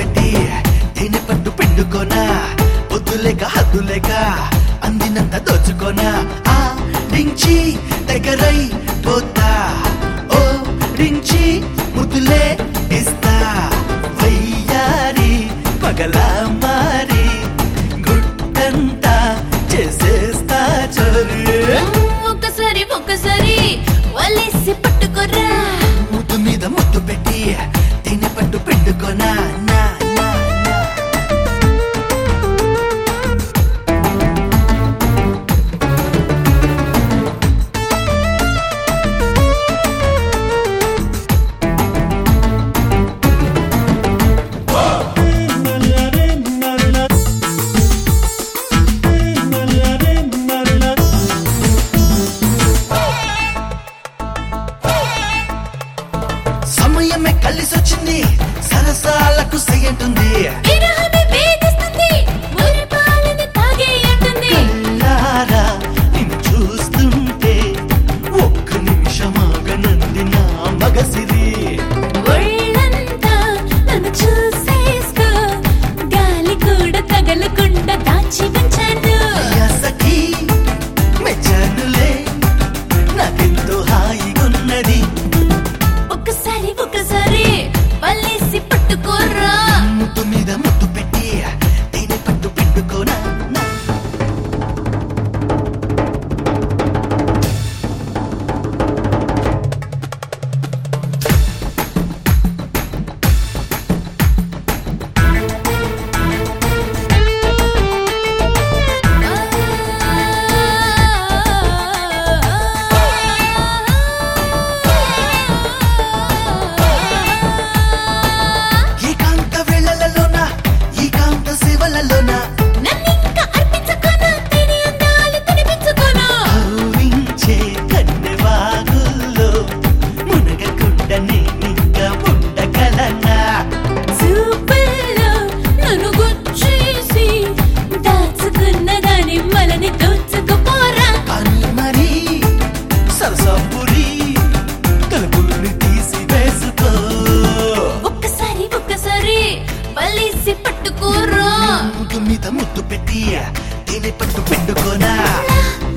పెట్టి తేనె పట్టు పిండుకోనా పొద్దులేక హద్దులేక అందినంత దోచుకోనా ఆ రించి దగ్గరై పోతా ఓ రించి ముద్దులే ఇస్తా వయ్యారి పగలా మారి గుట్టంతా చేసేస్తా చోరు ఒక్కసారి ఒక్కసారి వలేసి పట్టుకోరా ముద్దు మీద ముద్దు పెట్టి తిని పట్టు పిండుకోనా నా నా నా సమయమే కలిసొచ్చింది సరసాలకు సయ్యంటుంది విరహమే వేధిస్తుంది మురిపాలని తాగేయంటుంది కళ్ళారా నిన్ను చూస్తుంటే ఒక్క నిమిషమాగనంది నా మగసిరి ఒళ్ళంతా నన్ను చూసేసుకో గాలి కూడా తగలకుండా దాచి ఉంచాను యాసకి మెచ్చానులే నాకెంతో హాయిగున్నది ఒక్కసారి ఒక్కసారి వలేసి పట్టుకోరా ముద్దు మీద ముద్దు పెట్టి తేనె పట్టు పిండుకోనా నా ఏకాంత వేళలలోన ఏకాంత సేవలలోన నన్నింకా అర్పించుకోనా తిని అందాలు తినిపించుకోనా కవ్వించే కన్నెవాగుల్లో మునగకుండా నేనింకా ఉండగలనా చూపుల్లో నన్ను గుచ్చేసి దాచుకున్న దాని మలని దోచుకుపోరా కానీ మరి సరసపురి తలుపుల్ని తీసి వేసుకో ఒక్కసారి ఒక్కసారి వలేసి పట్టుకోరా ముద్దు మీద ముద్దు పెట్టి తేనె పట్టు పిండుకోనా లా,